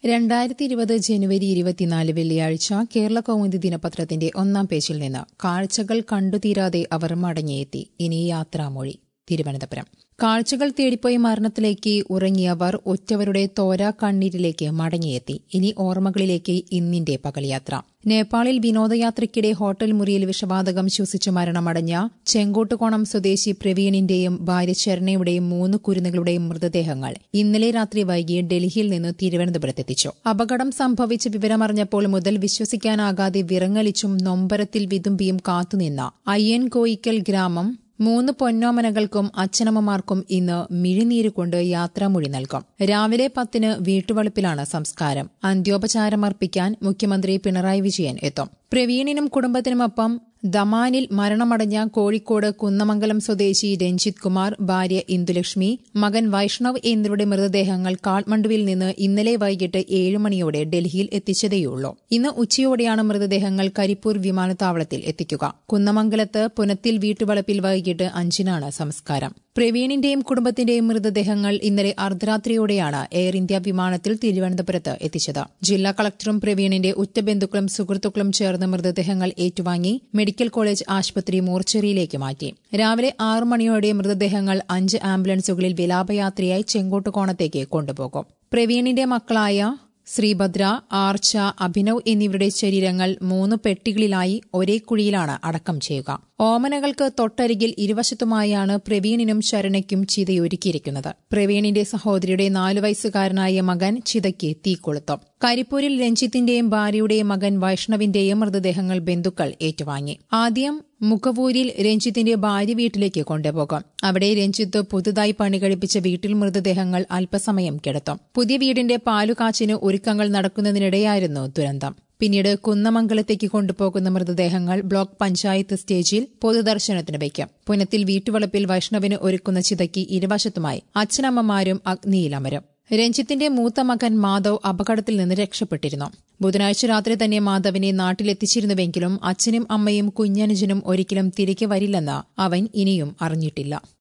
രണ്ടായിരത്തി ഇരുപത് ജനുവരി ഇരുപത്തിനാല് വെള്ളിയാഴ്ച കേരള കൗമുദി ദിനപത്രത്തിന്റെ ഒന്നാം പേജിൽ നിന്ന് കാഴ്ചകൾ കണ്ടുതീരാതെ അവർ മടങ്ങിയെത്തി ഇനി യാത്രാമൊഴി തിരുവനന്തപുരം കാഴ്ചകൾ തേടിപ്പോയി മരണത്തിലേക്ക് ഉറങ്ങിയവർ ഒറ്റവരുടെ തോരാ കണ്ണീരിലേക്ക് മടങ്ങിയെത്തി ഇനി ഓർമ്മകളിലേക്ക് ഇന്നിന്റെ പകൽയാത്ര നേപ്പാളിൽ വിനോദയാത്രയ്ക്കിടെ ഹോട്ടൽ മുറിയിൽ വിഷവാതകം ശ്വസിച്ചു മരണമടഞ്ഞ ചെങ്കോട്ടുകോണം സ്വദേശി പ്രവീണിന്റെയും ഭാര്യ ശരണയുടെയും മൂന്ന് കുരുന്നുകളുടെയും മൃതദേഹങ്ങൾ ഇന്നലെ രാത്രി വൈകി ഡൽഹിയിൽ നിന്ന് തിരുവനന്തപുരത്തെത്തിച്ചു അപകടം സംഭവിച്ച വിവരമറിഞ്ഞപ്പോൾ മുതൽ വിശ്വസിക്കാനാകാതെ വിറങ്ങലിച്ചും നൊമ്പരത്തിൽ വിതുമ്പിയും കാത്തുനിന്ന അയ്യൻ കോയിക്കൽ ഗ്രാമം മൂന്ന് പൊന്നോമനകൾക്കും അച്ഛനമ്മമാർക്കും ഇന്ന് മിഴിനീര് കൊണ്ട് യാത്രാമൊഴി നൽകും രാവിലെ പത്തിന് വീട്ടുവളപ്പിലാണ് സംസ്കാരം അന്ത്യോപചാരമർപ്പിക്കാൻ മുഖ്യമന്ത്രി പിണറായി വിജയൻ എത്തും പ്രവീണിനും കുടുംബത്തിനുമൊപ്പം ദമാനിൽ മരണമടഞ്ഞ കോഴിക്കോട് കുന്നമംഗലം സ്വദേശി രഞ്ജിത് കുമാർ ഭാര്യ ഇന്ദുലക്ഷ്മി മകൻ വൈഷ്ണവ് എന്നിവരുടെ മൃതദേഹങ്ങൾ കാഠ്മണ്ഡുവിൽ നിന്ന് ഇന്നലെ വൈകിട്ട് ഏഴ് മണിയോടെ ഡൽഹിയിൽ എത്തിച്ചതേയുള്ളൂ ഇന്ന് ഉച്ചയോടെയാണ് മൃതദേഹങ്ങൾ കരിപ്പൂർ വിമാനത്താവളത്തിൽ എത്തിക്കുക കുന്നമംഗലത്ത് പുനത്തിൽ വീട്ടുവളപ്പിൽ വൈകിട്ട് അഞ്ചിനാണ് സംസ്കാരം പ്രവീണിന്റെയും കുടുംബത്തിന്റെയും മൃതദേഹങ്ങൾ ഇന്നലെ അർദ്ധരാത്രിയോടെയാണ് എയർ ഇന്ത്യ വിമാനത്തിൽ തിരുവനന്തപുരത്ത് എത്തിച്ചത് ജില്ലാ കളക്ടറും പ്രവീണിന്റെ ഉറ്റബന്ധുക്കളും സുഹൃത്തുക്കളും ചേർന്ന് മൃതദേഹങ്ങൾ ഏറ്റുവാങ്ങി മെഡിക്കൽ കോളേജ് ആശുപത്രി മോർച്ചറിയിലേക്ക് മാറ്റി രാവിലെ ആറു മണിയോടെ മൃതദേഹങ്ങൾ അഞ്ച് ആംബുലൻസുകളിൽ വിലാപയാത്രയായി ചെങ്കോട്ടുകോണത്തേക്ക് കൊണ്ടുപോകും പ്രവീണിന്റെ മക്കളായ ശ്രീഭദ്ര ആർച്ച അഭിനവ് എന്നിവരുടെ ശരീരങ്ങൾ മൂന്ന് പെട്ടികളിലായി ഒരേ കുഴിയിലാണ് അടക്കം ചെയ്യുക ഓമനകൾക്ക് തൊട്ടരികിൽ ഇരുവശത്തുമായാണ് പ്രവീണിനും ശരണയ്ക്കും ചിതയൊരുക്കിയിരിക്കുന്നത് പ്രവീണിന്റെ സഹോദരിയുടെ നാലു വയസ്സുകാരനായ മകൻ ചിതയ്ക്ക് തീ കൊളുത്തും കരിപ്പൂരിൽ രഞ്ജിത്തിന്റെയും ഭാര്യയുടെയും മകൻ വൈഷ്ണവിന്റെയും മൃതദേഹങ്ങൾ ബന്ധുക്കൾ ഏറ്റുവാങ്ങി ആദ്യം മുഖവൂരിൽ രഞ്ജിത്തിന്റെ ഭാര്യ വീട്ടിലേക്ക് കൊണ്ടുപോകും അവിടെ രഞ്ജിത്ത് പുതുതായി പണി കഴിപ്പിച്ച വീട്ടിൽ മൃതദേഹങ്ങൾ അല്പസമയം കിടത്തും പുതിയ വീടിന്റെ പാലുകാച്ചിന് ഒരുക്കങ്ങൾ നടക്കുന്നതിനിടെയായിരുന്നു ദുരന്തം പിന്നീട് കുന്നമംഗലത്തേക്ക് കൊണ്ടുപോകുന്ന മൃതദേഹങ്ങൾ ബ്ലോക്ക് പഞ്ചായത്ത് സ്റ്റേജിൽ പൊതുദർശനത്തിന് വയ്ക്കും പുനത്തിൽ വീട്ടുവളപ്പിൽ വൈഷ്ണവിന് ഒരുക്കുന്ന ചിതയ്ക്ക് ഇരുവശത്തുമായി അച്ഛനമ്മമാരും അഗ്നിയിലമരും രഞ്ജിത്തിന്റെ മൂത്ത മകൻ മാധവ് അപകടത്തിൽ നിന്ന് രക്ഷപ്പെട്ടിരുന്നു ബുധനാഴ്ച രാത്രി തന്നെ മാധവിനെ നാട്ടിലെത്തിച്ചിരുന്നുവെങ്കിലും അച്ഛനും അമ്മയും കുഞ്ഞനുജനും ഒരിക്കലും തിരികെ വരില്ലെന്ന് അവൻ ഇനിയും അറിഞ്ഞിട്ടില്ല